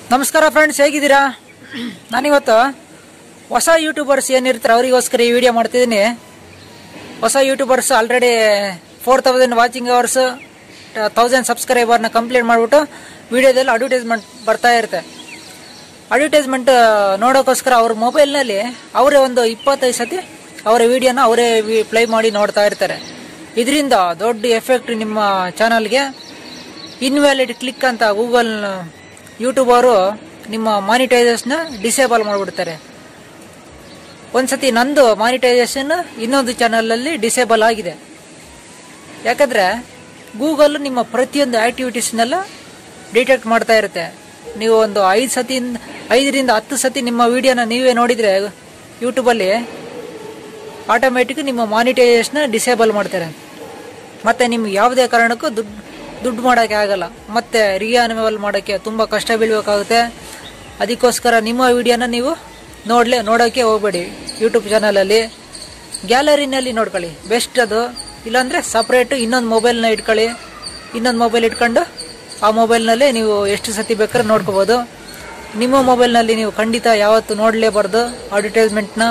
ನಮಸ್ಕಾರ ಫ್ರೆಂಡ್ಸ್ ಹೇಗಿದ್ದೀರಾ ನಾನಿವತ್ತು ಹೊಸ ಯೂಟ್ಯೂಬರ್ಸ್ ಏನಿರ್ತಾರೆ ಅವರಿಗೋಸ್ಕರ ಈ ವಿಡಿಯೋ ಮಾಡ್ತಿದ್ದೀನಿ ಹೊಸ YouTubers already four thousand watching hours thousand ಸಬ್ಸ್ಕ್ರೈಬರ್ನ ಕಂಪ್ಲೀಟ್ ಮಾಡಿಬಿಟ್ಟು ವಿಡಿಯೋದಲ್ಲಿ ಅಡ್ವರ್ಟೈಸ್ಮೆಂಟ್ ಬರ್ತಾ ಇರುತ್ತೆ ಅಡ್ವರ್ಟೈಸ್ಮೆಂಟ್ ನೋಡೋಕ್ಕೋಸ್ಕರ ಅವ್ರ ಮೊಬೈಲ್ನಲ್ಲಿ ಅವರೇ ಒಂದು ಇಪ್ಪತ್ತೈದು ಸತಿ ಅವರ ವಿಡಿಯೋನ ಅವರೇ ಪ್ಲೇ ಮಾಡಿ ನೋಡ್ತಾ ಇರ್ತಾರೆ ಇದರಿಂದ ದೊಡ್ಡ ಎಫೆಕ್ಟ್ ನಿಮ್ಮ ಚಾನಲ್ಗೆ ಇನ್ವ್ಯಾಲಿಡ್ ಕ್ಲಿಕ್ ಅಂತ ಗೂಗಲ್ ಯೂಟ್ಯೂಬ್ ಅವರು ನಿಮ್ಮ ಮಾನಿಟೈಸೇಷನ್ನ ಡಿಸೇಬಲ್ ಮಾಡಿಬಿಡ್ತಾರೆ ಒಂದ್ಸತಿ ನಂದು ಮಾನಿಟೈಸೇಷನ್ ಇನ್ನೊಂದು ಚಾನಲಲ್ಲಿ ಡಿಸೇಬಲ್ ಆಗಿದೆ ಯಾಕಂದ್ರೆ ಗೂಗಲ್ ನಿಮ್ಮ ಪ್ರತಿಯೊಂದು ಆಕ್ಟಿವಿಟೀಸ್ನೆಲ್ಲ ಡಿಟೆಕ್ಟ್ ಮಾಡ್ತಾ ಇರುತ್ತೆ ನೀವು ಒಂದು ಐದು ಸತಿ ಐದರಿಂದ ಹತ್ತು ಸತಿ ನಿಮ್ಮ ವಿಡಿಯೋನ ನೀವೇ ನೋಡಿದರೆ ಯೂಟ್ಯೂಬಲ್ಲಿ ಆಟೋಮೆಟಿಕ್ ನಿಮ್ಮ ಮಾನಿಟೈಸೇಷನ್ ಡಿಸೇಬಲ್ ಮಾಡ್ತಾರೆ ಮತ್ತೆ ನಿಮ್ಗೆ ಯಾವುದೇ ಕಾರಣಕ್ಕೂ ದುಡ್ಡು ದುಡ್ಡು ಮಾಡೋಕ್ಕೆ ಆಗಲ್ಲ ಮತ್ತೆ ರಿಯಾನಿವಲ್ ಮಾಡೋಕ್ಕೆ ತುಂಬ ಕಷ್ಟ ಬೀಳಬೇಕಾಗುತ್ತೆ ಅದಕ್ಕೋಸ್ಕರ ನಿಮ್ಮ ವಿಡಿಯೋನ ನೀವು ನೋಡಲೇ ನೋಡೋಕ್ಕೆ ಹೋಗಬೇಡಿ ಯೂಟ್ಯೂಬ್ ಚಾನಲಲ್ಲಿ ಗ್ಯಾಲರಿನಲ್ಲಿ ನೋಡ್ಕೊಳ್ಳಿ ಬೆಸ್ಟ್ ಅದು ಇಲ್ಲಾಂದರೆ ಸಪ್ರೇಟು ಇನ್ನೊಂದು ಮೊಬೈಲ್ನ ಇಟ್ಕೊಳ್ಳಿ ಇನ್ನೊಂದು ಮೊಬೈಲ್ ಇಟ್ಕೊಂಡು ಆ ಮೊಬೈಲ್ನಲ್ಲೇ ನೀವು ಎಷ್ಟು ಸತಿ ಬೇಕಾದ್ರೆ ನೋಡ್ಕೋಬೋದು ನಿಮ್ಮ ಮೊಬೈಲ್ನಲ್ಲಿ ನೀವು ಖಂಡಿತ ಯಾವತ್ತು ನೋಡಲೇಬಾರ್ದು ಅಡ್ವರ್ಟೈಸ್ಮೆಂಟ್ನ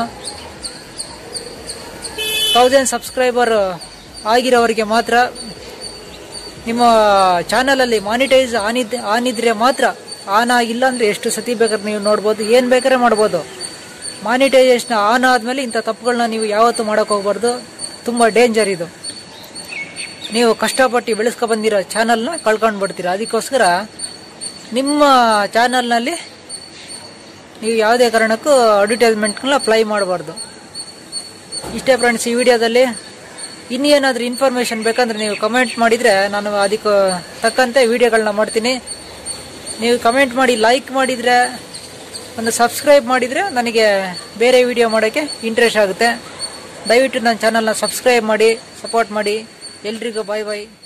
ತೌಸಂಡ್ ಸಬ್ಸ್ಕ್ರೈಬರ್ ಆಗಿರೋರಿಗೆ ಮಾತ್ರ ನಿಮ್ಮ ಚಾನಲಲ್ಲಿ ಮಾನಿಟೈಸ್ ಆನಿದ್ ಆನಿದ್ರೆ ಮಾತ್ರ ಆನ್ ಆಗಿಲ್ಲ ಅಂದರೆ ಎಷ್ಟು ಸತಿ ಬೇಕಾದ್ರೆ ನೀವು ನೋಡ್ಬೋದು ಏನು ಬೇಕಾದ್ರೆ ಮಾಡ್ಬೋದು ಮಾನಿಟೈಸೇಷನ್ ಆನ್ ಆದಮೇಲೆ ಇಂಥ ತಪ್ಪುಗಳನ್ನ ನೀವು ಯಾವತ್ತೂ ಮಾಡೋಕೆ ಹೋಗ್ಬಾರ್ದು ತುಂಬ ಡೇಂಜರ್ ಇದು ನೀವು ಕಷ್ಟಪಟ್ಟು ಬೆಳೆಸ್ಕೊ ಬಂದಿರೋ ಚಾನಲ್ನ ಕಳ್ಕೊಂಡು ಬಿಡ್ತೀರ ಅದಕ್ಕೋಸ್ಕರ ನಿಮ್ಮ ಚಾನಲ್ನಲ್ಲಿ ನೀವು ಯಾವುದೇ ಕಾರಣಕ್ಕೂ ಅಡ್ವರ್ಟೈಸ್ಮೆಂಟ್ಗಳನ್ನ ಅಪ್ಲೈ ಮಾಡಬಾರ್ದು ಇಷ್ಟೇ ಫ್ರೆಂಡ್ಸ್ ಈ ವಿಡಿಯೋದಲ್ಲಿ ಇನ್ನೇನಾದರೂ ಇನ್ಫಾರ್ಮೇಷನ್ ಬೇಕಂದ್ರೆ ನೀವು ಕಮೆಂಟ್ ಮಾಡಿದರೆ ನಾನು ಅದಕ್ಕೆ ತಕ್ಕಂತೆ ವಿಡಿಯೋಗಳನ್ನ ಮಾಡ್ತೀನಿ ನೀವು ಕಮೆಂಟ್ ಮಾಡಿ ಲೈಕ್ ಮಾಡಿದರೆ ಒಂದು ಸಬ್ಸ್ಕ್ರೈಬ್ ಮಾಡಿದರೆ ನನಗೆ ಬೇರೆ ವಿಡಿಯೋ ಮಾಡೋಕ್ಕೆ ಇಂಟ್ರೆಸ್ಟ್ ಆಗುತ್ತೆ ದಯವಿಟ್ಟು ನನ್ನ ಚಾನಲ್ನ ಸಬ್ಸ್ಕ್ರೈಬ್ ಮಾಡಿ ಸಪೋರ್ಟ್ ಮಾಡಿ ಎಲ್ರಿಗೂ ಬಾಯ್ ಬಾಯ್